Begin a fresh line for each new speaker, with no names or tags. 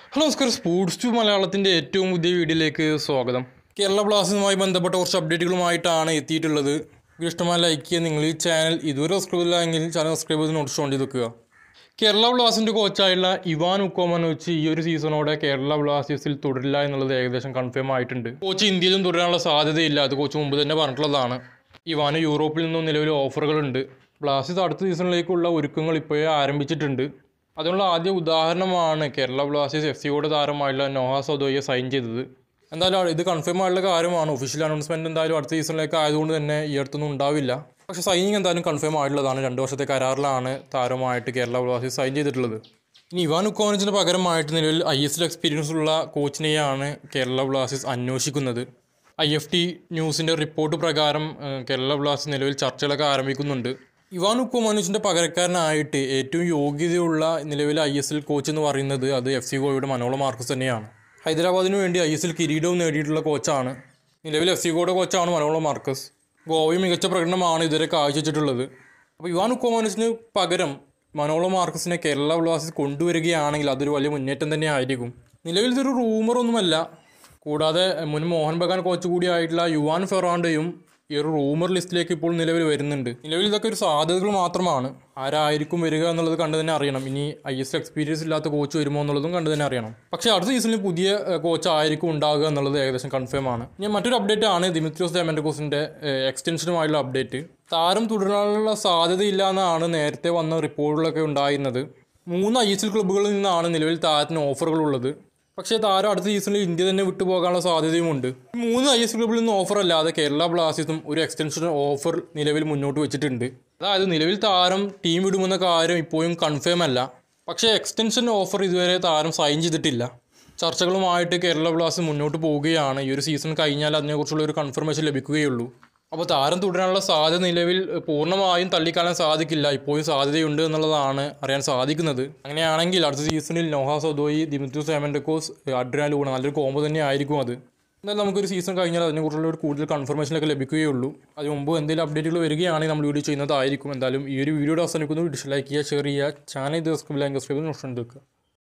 hello നമസ്കാരം sports to മലയാളത്തിൻ്റെ ഏറ്റവും പുതിയ വീഡിയോയിലേക്ക് സ്വാഗതം കേരള ബ്ലാസ്റ്റേഴ്സുമായി ബന്ധപ്പെട്ട കുറച്ച് അപ്ഡേറ്റുകളുമായിട്ടാണ് എത്തിയിട്ടുള്ളത് വീഡിയോ ഇഷ്ടമായ ലൈക്ക് ചെയ്യുക നിങ്ങൾ ഈ ചാനൽ ഇതുവരെ സബ്സ്ക്രൈബ് ചെയ്തില്ല എങ്കിൽ ചാനൽ സബ്സ്ക്രൈബ് ചെയ്ത് നോട്ടിസ് ഓൺ ചെയ്ത് വെക്കുക കേരള ബ്ലാസ്റ്റേഴ്സിൻ്റെ കോച്ചായുള്ള ഇവാൻ ഉക്കോമനോച്ച് ഈ ഒരു സീസണോടെ കേരള ബ്ലാസ്റ്റേഴ്സിൽ തുടരില്ല എന്നുള്ളത് ഏകദേശം കൺഫേം ആയിട്ടുണ്ട് കോച്ച് ഇന്ത്യയിലും തുടരാനുള്ള സാധ്യതയില്ല അത് കോച്ച് മുമ്പ് തന്നെ പറഞ്ഞിട്ടുള്ളതാണ് ഇവാന് യൂറോപ്പിൽ നിന്നും നിലവിൽ ഓഫറുകളുണ്ട് ബ്ലാസ്റ്റേഴ്സ് അടുത്ത സീസണിലേക്കുള്ള ഒരുക്കങ്ങൾ ഇപ്പോഴേ ആരംഭിച്ചിട്ടുണ്ട് അതിനുള്ള ആദ്യ ഉദാഹരണമാണ് കേരള ബ്ലാസ്റ്റേഴ്സ് എഫ് സിയുടെ താരമായുള്ള നോഹ സദോയെ സൈൻ ചെയ്തത് എന്തായാലും ഇത് കൺഫേം ആയിട്ടുള്ള കാര്യമാണ് ഒഫീഷ്യൽ അനൗൺസ്മെന്റ് എന്തായാലും അടുത്ത സീസണിലേക്ക് ആയതുകൊണ്ട് തന്നെ ഈ അടുത്തൊന്നും ഉണ്ടാവില്ല പക്ഷേ സൈനിങ് എന്തായാലും കൺഫേം ആയിട്ടുള്ളതാണ് രണ്ട് വർഷത്തെ കരാറിലാണ് താരമായിട്ട് കേരള ബ്ലാസ്റ്റേഴ്സ് സൈൻ ചെയ്തിട്ടുള്ളത് ഇനി ഇവാൻ ഉക്കോവനിച്ചിന് പകരമായിട്ട് നിലവിൽ ഐ എസ് എൽ എക്സ്പീരിയൻസ് ഉള്ള കോച്ചിനെയാണ് കേരള ബ്ലാസ്റ്റേഴ്സ് അന്വേഷിക്കുന്നത് ഐ എഫ് ടി ന്യൂസിൻ്റെ റിപ്പോർട്ട് പ്രകാരം ഏഹ്, കേരള ബ്ലാസ്റ്റേഴ്സ് നിലവിൽ ചർച്ചകളൊക്കെ ആരംഭിക്കുന്നുണ്ട് ഇവാൻ ഉക്കോമാനുസിൻ്റെ പകരക്കാരനായിട്ട് ഏറ്റവും യോഗ്യതയുള്ള നിലവിലെ ഐ എസ് എൽ കോച്ച് എന്ന് പറയുന്നത് അത് എഫ് സി ഗോയുടെ മനോള മാർക്കസ് തന്നെയാണ് ഹൈദരാബാദിന് വേണ്ടി ഐ എസ് എൽ കിരീടവും നേടിയിട്ടുള്ള കോച്ചാണ് നിലവിൽ എഫ് സി ഗോയുടെ കോച്ചാണ് മനോള മാർക്കസ് ഗോവയും മികച്ച പ്രകടനമാണ് ഇതുവരെ കാഴ്ചവെച്ചിട്ടുള്ളത് അപ്പോൾ ഇവാൻ ഉക്കോമാനുസിന് പകരം മനോള മാർക്കസിനെ കേരള ബ്ലാസ്റ്റേഴ്സ് കൊണ്ടുവരികയാണെങ്കിൽ അതൊരു വലിയ മുന്നേറ്റം തന്നെ ആയിരിക്കും നിലവിൽ ഇതൊരു റൂമറൊന്നുമല്ല കൂടാതെ മുൻ മോഹൻ ബഗാൻ കോച്ച് കൂടിയായിട്ടുള്ള യുവാൻ ഫെറാണ്ടയും ഈ ഒരു റൂമർ ലിസ്റ്റിലേക്ക് ഇപ്പോൾ നിലവിൽ വരുന്നുണ്ട് നിലവിൽ ഇതൊക്കെ ഒരു സാധ്യതകൾ മാത്രമാണ് ആരായിരിക്കും വരിക എന്നുള്ളത് കണ്ടു തന്നെ അറിയണം ഇനി ഐ എസ് എക്സ്പീരിയൻസ് ഇല്ലാത്ത കോച്ച് വരുമോ എന്നുള്ളതും കണ്ടു തന്നെ അറിയണം പക്ഷേ അടുത്ത സീസണിൽ പുതിയ കോച്ച് ആയിരിക്കും ഉണ്ടാകുക എന്നുള്ളത് ഏകദേശം കൺഫേം ആണ് ഇനി മറ്റൊരു അപ്ഡേറ്റ് ആണ് ദിമിത്രിയോസ് ഡെമൻഡക്കോസിന്റെ എക്സ്റ്റൻഷനുമായുള്ള അപ്ഡേറ്റ് താരം തുടരാനുള്ള സാധ്യതയില്ല എന്നാണ് നേരത്തെ വന്ന റിപ്പോർട്ടുകളൊക്കെ ഉണ്ടായിരുന്നത് മൂന്ന് ഐ എസ് എൽ ക്ലബ്ബുകളിൽ നിന്നാണ് നിലവിൽ താരത്തിന് ഓഫറുകൾ ഉള്ളത് പക്ഷേ താരം അടുത്ത സീസണിൽ ഇന്ത്യ തന്നെ വിട്ടുപോകാനുള്ള സാധ്യതയുമുണ്ട് ഈ മൂന്ന് ഐ എസ് ക്ലബിൽ നിന്ന് ഓഫർ അല്ലാതെ കേരള ബ്ലാസ്റ്റേഴ്സും ഒരു എക്സ്റ്റൻഷൻ ഓഫർ നിലവിൽ മുന്നോട്ട് വെച്ചിട്ടുണ്ട് അതായത് നിലവിൽ താരം ടീം വിടുമെന്ന കാര്യം ഇപ്പോഴും കൺഫേം അല്ല പക്ഷേ എക്സ്റ്റൻഷൻ ഓഫർ ഇതുവരെ താരം സൈൻ ചെയ്തിട്ടില്ല ചർച്ചകളുമായിട്ട് കേരള ബ്ലാസ്റ്റേഴ്സ് മുന്നോട്ട് പോവുകയാണ് ഈ ഒരു സീസൺ കഴിഞ്ഞാൽ അതിനെക്കുറിച്ചുള്ള ഒരു കൺഫർമേഷൻ ലഭിക്കുകയുള്ളൂ അപ്പോൾ താരം തുടരാനുള്ള സാധ്യത നിലവിൽ പൂർണ്ണമായും തള്ളിക്കളയാൻ സാധിക്കില്ല ഇപ്പോഴും സാധ്യതയുണ്ട് എന്നുള്ളതാണ് അറിയാൻ സാധിക്കുന്നത് അങ്ങനെയാണെങ്കിൽ അടുത്ത സീസണിൽ Noah Sadaoui Dimitrios Diamantakos Adrian Luna നല്ലൊരു കോമ്പോ തന്നെ ആയിരിക്കും അത് എന്നാലും നമുക്കൊരു സീസൺ കഴിഞ്ഞാൽ അതിനെക്കുറിച്ചുള്ള ഒരു കൂടുതൽ കൺഫർമേഷനൊക്കെ ലഭിക്കുകയുള്ളൂ അതിന് മുമ്പ് എന്തെങ്കിലും അപ്ഡേറ്റുകൾ വരികയാണെങ്കിൽ നമ്മൾ വീഡിയോ ചെയ്യുന്നതായിരിക്കും എന്തായാലും ഈ ഒരു വീഡിയോയുടെ അവസാനിക്കുന്നു ഡിസ്ലൈക്ക് ചെയ്യുക ഷെയർ ചെയ്യുക ചാനൽ ഇത് സബ്സ്ക്രൈബ് ചെയ്യുക സബ്സ്ക്രൈബ് ചെയ്ത് നോട്ട് വെക്കുക